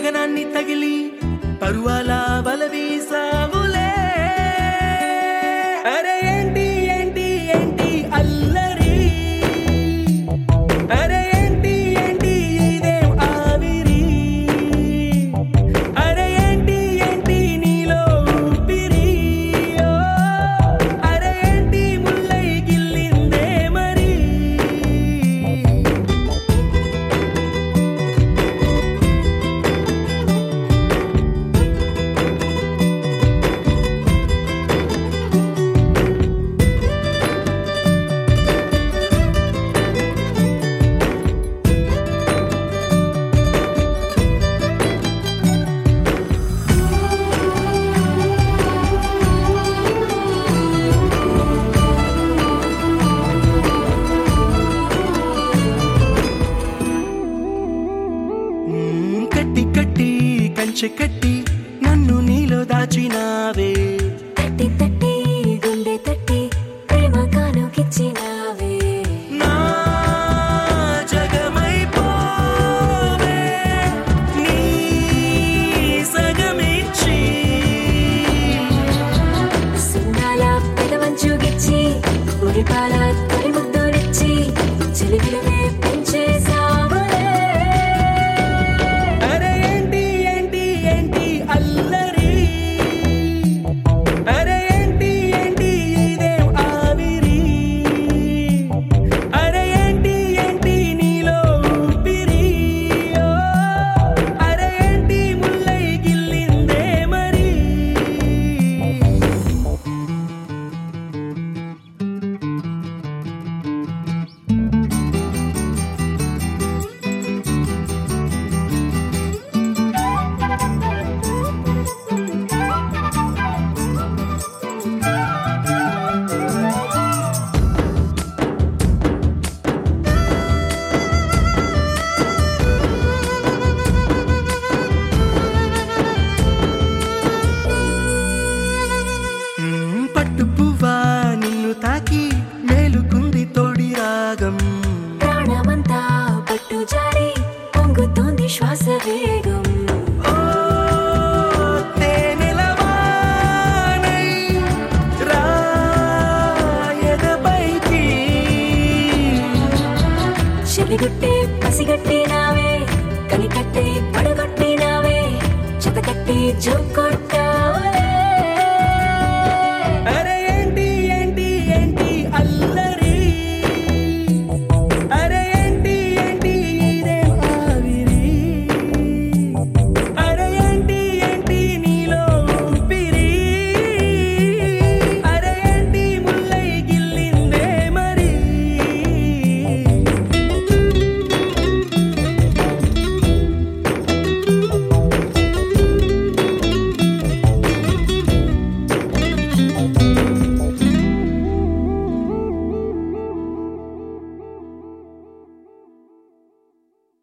గగనాన్ని తగిలి పరువాల బలవీసావులే అరే ఏంటి ఏంటి ఏంటి అల్లరి అరే ఏంటి ఏంటి ఇదేం ఆవిరి అరే ఏంటి ఏంటి నీలో ఊపిరి ఓ, అరే ఏంటి ముల్లై గిల్లిందే మరి మ్మ్, కట్టి కట్టి కంచె కట్టి నన్ను నీలో దాచినావే తట్టి తట్టి గుండె తట్టి ప్రేమ కానుకిచ్చినావే నా జగమైపోవే నీ సగమిచ్చి సున్నాల పెదవంచు గిచ్చి ఉరిపాల తొలి ముద్దునిచ్చి చిలిపిలనే పెంచేసావులే అరే ఏంటి ఏంటి ఏంటి అల్లరి అరే ఏంటి ఏంటి ఇదేం ఆవిరి అరే ఏంటి ఏంటి నీలో ఊపిరి ఓ, అరే ఏంటి ముల్లై గిల్లిందే మరి మ్మ్, పట్టు పువ్వా నిన్ను తాకి మేలుకుంది తోడి రాగం ప్రాణమంతా పట్టు జారి పొంగుతోంది శ్వాస వేగం ఓ తేనెలవానై రా ఎదపైకి చెలిగుట్టే పసిగట్టినావే కనికట్టే పడగొట్టినావే చెతకట్టి జోకొట్టా